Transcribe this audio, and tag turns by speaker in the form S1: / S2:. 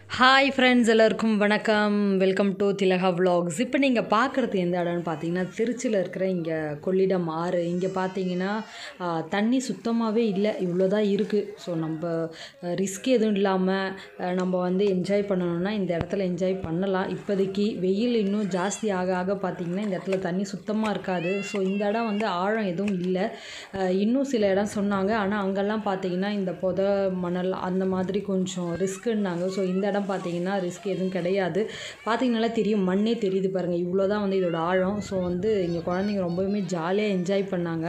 S1: hi friends எல்லாருக்கும் வணக்கம் welcome to Thilaga vlogs இப்போ நீங்கள் பார்க்குறது எந்த இடம்னு பார்த்தீங்கன்னா திருச்சியில் இருக்கிற இங்கே கொள்ளிடம் ஆறு இங்கே பார்த்தீங்கன்னா ஆ, தண்ணி சுத்தமாகவே இல்லை இவ்வளோ தான் இருக்குது ஸோ நம்ம ரிஸ்க் எதுவும் இல்லாமல் நம்ம வந்து என்ஜாய் பண்ணணும்னா இந்த இடத்துல என்ஜாய் பண்ணலாம் இப்போதைக்கு வெயில் இன்னும் ஜாஸ்தி ஆக ஆக பார்த்தீங்கன்னா இந்த இடத்துல தண்ணி சுத்தமாக இருக்காது ஸோ இந்த இடம் வந்து ஆழம் எதுவும் இல்லை அஹ் இன்னும் சில இடம் சொன்னாங்க ஆனால் அங்கெல்லாம் பார்த்தீங்கன்னா இந்த புத மணல் அந்த மாதிரி கொஞ்சம் ரிஸ்க்குன்னாங்க ஸோ இந்த இடம் பார்த்தீங்கன்னா ரிஸ்க் எதுவும் கிடையாது பார்த்தீங்கனாலே தெரியும் மண்ணே தெரியுது பாருங்கள் இவ்வளோ தான் வந்து இதோட ஆழம் ஸோ வந்து இங்கே குழந்தைங்க ரொம்பவுமே ஜாலியாக என்ஜாய் பண்ணாங்க